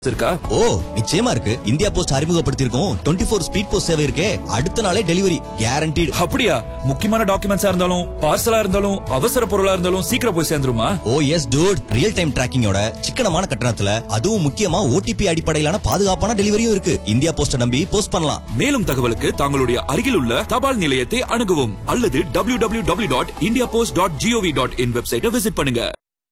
இருக்கா ஓ நிச்சயமா இருக்கு இந்தியா போஸ்ட் அறிமுகப்படுத்தியிருக்கோம் டுவெண்ட்டி ஃபோர் ஸ்பீட் போஸ்ட் சேவை இருக்கே அடுத்த நாளே டெலிவரி கேரண்டீடு அப்படியா முக்கியமான டாக்குமெண்ட்ஸா இருந்தாலும் பார்சலா இருந்தாலும் அவசர பொருளா இருந்தாலும் சீக்கிரம் போய் சேர்ந்துருமா ஓ எஸ் டூட் ரியல் டைம் டிராக்கிங்கோட சிக்கனமான கட்டணத்துல அதுவும் முக்கியமா ஓடிபி அடிப்படையிலான பாதுகாப்பான டெலிவரியும் இருக்கு இந்தியா போஸ்ட நம்பி போஸ்ட் பண்ணலாம் மேலும் தகவலுக்கு தங்களுடைய அருகில் உள்ள தபால் நிலையத்தை அணுகவும் அல்லது W W W dot India post dot G O V dot in வெப்சைட்டை விசிட் பண்ணுங்க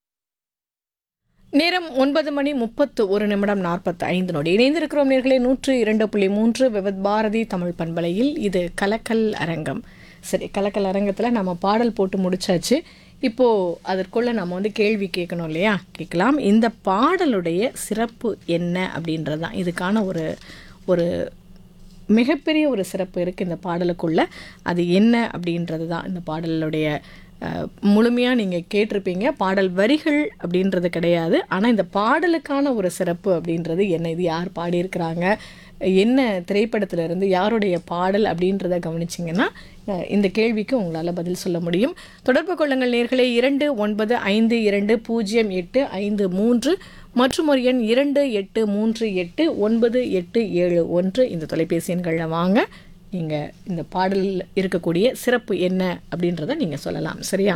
நேரம் ஒன்பது மணி முப்பத்து ஒரு நிமிடம் நாற்பத்தி ஐந்து நொடி இணைந்திருக்கிறோம் நேர்களே நூற்று இரண்டு புள்ளி மூன்று விவத் பாரதி தமிழ் பண்பலையில் இது கலக்கல் அரங்கம் சரி கலக்கல் அரங்கத்தில் நம்ம பாடல் போட்டு முடிச்சாச்சு இப்போது அதற்குள்ளே நம்ம வந்து கேள்வி கேட்கணும் இல்லையா கேட்கலாம் இந்த பாடலுடைய சிறப்பு என்ன அப்படின்றது தான் இதுக்கான ஒரு ஒரு மிகப்பெரிய ஒரு சிறப்பு இருக்குது இந்த பாடலுக்குள்ள அது என்ன அப்படின்றது தான் இந்த பாடலுடைய முழுமையாக நீங்கள் கேட்டிருப்பீங்க பாடல் வரிகள் அப்படின்றது கிடையாது ஆனால் இந்த பாடலுக்கான ஒரு சிறப்பு அப்படின்றது என்ன இது யார் பாடியிருக்கிறாங்க என்ன திரைப்படத்துல இருந்து யாருடைய பாடல் அப்படின்றத கவனிச்சிங்கன்னா அஹ், இந்த கேள்விக்கு உங்களால் பதில் சொல்ல முடியும் தொடர்பு கொள்ளுங்கள் நேர்களே இரண்டு ஒன்பது ஐந்து இரண்டு பூஜ்ஜியம் எட்டு ஐந்து மூன்று மற்றும் ஒரு எண் இரண்டு எட்டு மூன்று எட்டு ஒன்பது எட்டு ஏழு ஒன்று இந்த தொலைபேசி எண்களில் வாங்க நீங்கள் இந்த பாடலில் இருக்கக்கூடிய சிறப்பு என்ன அப்படின்றத நீங்கள் சொல்லலாம் சரியா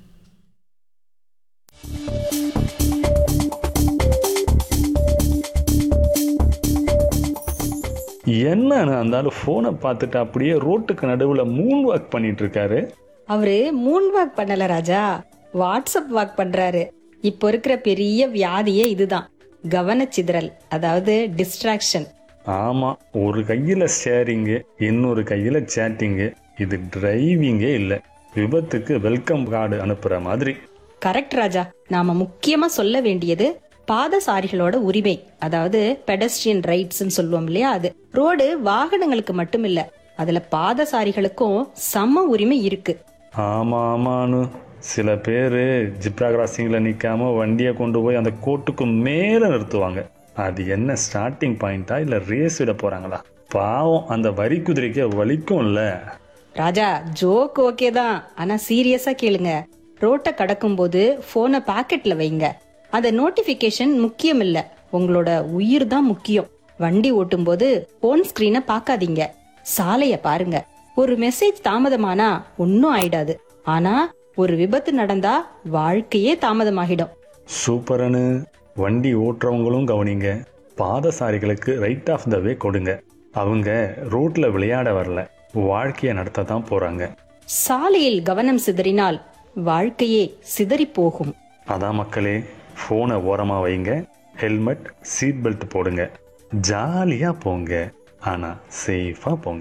என்னன்னு அந்த ஆளு ஃபோனை பார்த்துட்டு அப்படியே ரோட்டுக்கு நடுவில் மூன் வாக் பண்ணிட்டு இருக்காரு அவரு மூன் வாக் பண்ணல ராஜா வாட்ஸ்அப் வாக் பண்றாரு இப்போ இருக்கிற பெரிய வியாதியே இதுதான் கவனச்சிதறல் அதாவது டிஸ்ட்ராக்ஷன் ஆமா ஒரு கையில ஷேரிங்கு இன்னொரு கையில சேட்டிங்கு இது டிரைவிங்கே இல்லை விபத்துக்கு வெல்கம் கார்டு அனுப்புற மாதிரி கரெக்ட் ராஜா நாம முக்கியமா சொல்ல வேண்டியது பாதசாரிகளோட உரிமை அதாவது பெடஸ்ட்ரியன் ரைட்ஸ்னு சொல்லுவோம் இல்லையா அது ரோடு வாகனங்களுக்கு மட்டும் இல்ல அதுல பாதசாரிகளுக்கும் சம உரிமை இருக்கு ஆமா ஆமான்னு சில பேர் ஜிப்ரா கிராசிங்ல நிக்காம வண்டியை கொண்டு போய் அந்த கோட்டுக்கு மேல நிறுத்துவாங்க அது என்ன ஸ்டார்டிங் பாயிண்டா இல்ல ரேஸ் விட போறாங்களா பாவம் அந்த வரி குதிரைக்கு வலிக்கும்ல ராஜா ஜோக் ஓகே தான் ஆனா சீரியஸா கேளுங்க ரோட்டை கடக்கும் போது போனை பாக்கெட்ல வைங்க அந்த நோட்டிபிகேஷன் முக்கியம் இல்ல உங்களோட உயிர் தான் முக்கியம் வண்டி ஓட்டும் போது போன் ஸ்கிரீனை பார்க்காதீங்க சாலைய பாருங்க ஒரு மெசேஜ் தாமதமானா ஒன்னும் ஆயிடாது ஆனா ஒரு விபத்து நடந்தா வாழ்க்கையே தாமதமாகிடும் சூப்பரனு வண்டி ஓட்டுறவங்களும் கவனிங்க பாதசாரிகளுக்கு ரைட் ஆஃப் த வே கொடுங்க அவங்க ரோட்ல விளையாட வரல வாழ்க்கையை நடத்த தான் போறாங்க சாலையில் கவனம் சிதறினால் வாழ்க்கையே சிதறி போகும் அதான் மக்களே ஃபோனை ஓரமா வைங்க ஹெல்மெட் சீட் பெல்ட் போடுங்க ஜாலியா போங்க ஆனா சேஃபா போங்க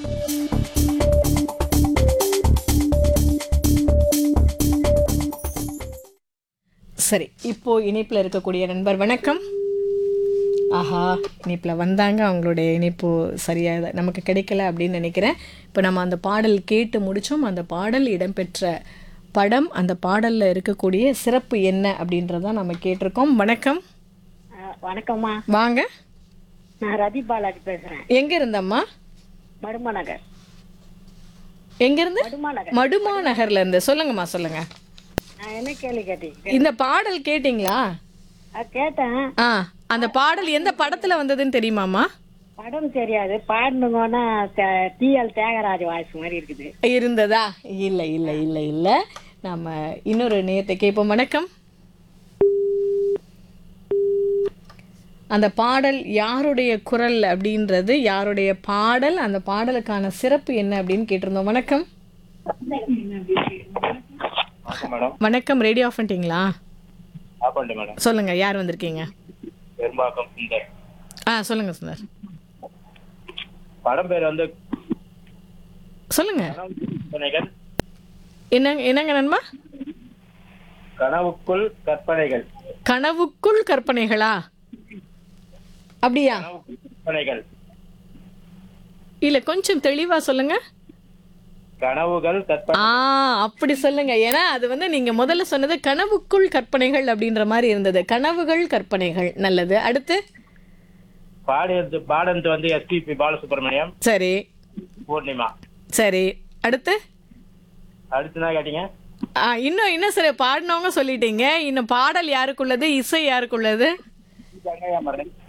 சரி இப்போ இணைப்பில் இருக்கக்கூடிய நண்பர் வணக்கம் ஆஹா இணைப்பில் வந்தாங்க அவங்களுடைய இணைப்பு சரியாக நமக்கு கிடைக்கல அப்படின்னு நினைக்கிறேன் இப்போ நம்ம அந்த பாடல் கேட்டு முடித்தோம் அந்த பாடல் இடம்பெற்ற படம் அந்த பாடலில் இருக்கக்கூடிய சிறப்பு என்ன அப்படின்றத நம்ம கேட்டிருக்கோம் வணக்கம் அஹ் வணக்கம்மா வாங்க நான் ரதி பாலாஜி பேசுறேன் எங்க இருந்தம்மா மடுமா நகர் எங்க இருந்து மடுமா நகர் மடுமா நகர்ல இருந்து சொல்லுங்கம்மா சொல்லுங்க நான் என்ன கேள்வி கேட்டீங்க இந்த பாடல் கேட்டிங்களா அஹ் கேட்டேன் ஆ அந்த பாடல் எந்த படத்துல வந்ததுன்னு தெரியுமாம்மா படம் தெரியாது பாடணுங்கன்னா டிஎல் தியாகராஜ வாய்ஸ் மாதிரி இருக்குது இருந்ததா இல்லை இல்லை இல்லை இல்லை நம்ம இன்னொரு நேரத்தை கேட்போம் வணக்கம் அந்த பாடல் யாருடைய குரல் அப்படின்றது யாருடைய பாடல் அந்த பாடலுக்கான சிறப்பு என்ன அப்படின்னு கேட்டிருந்தோம் வணக்கம் மேடம் வணக்கம் ரேடியோ ஆஃப் பண்ணிட்டீங்களா ஆப்பண்டு மேடம் சொல்லுங்க யார் வந்திருக்கீங்க பெரும்பாக்கம் சுந்தர் ஆ சொல்லுங்க சுந்தர் படம் பேர் வந்து சொல்லுங்க கற்பனைகள் என்னங்க என்னங்க நண்பா கனவுக்குள் கற்பனைகள் கனவுக்குள் கற்பனைகளா அப்படியா கற்பனைகள் இல்ல கொஞ்சம் தெளிவா சொல்லுங்க கனவுகள் கற்பனை ஆ அப்படி சொல்லுங்க ஏன்னா அது வந்து நீங்க முதல்ல சொன்னது கனவுக்குள் கற்பனைகள் அப்படின்ற மாதிரி இருந்தது கனவுகள் கற்பனைகள் நல்லது அடுத்து பாடியது பாடந்து வந்து எஸ்பிபி பாலசுப்ரமணியம் சரி பூர்ணிமா சரி அடுத்து அடுத்து என்ன கேட்டீங்க ஆ, இன்னும் இன்னும் சரி பாடினவங்க சொல்லிட்டீங்க இன்னும் பாடல் யாருக்குள்ளது இசை யாருக்குள்ளது கங்கையா மரணம்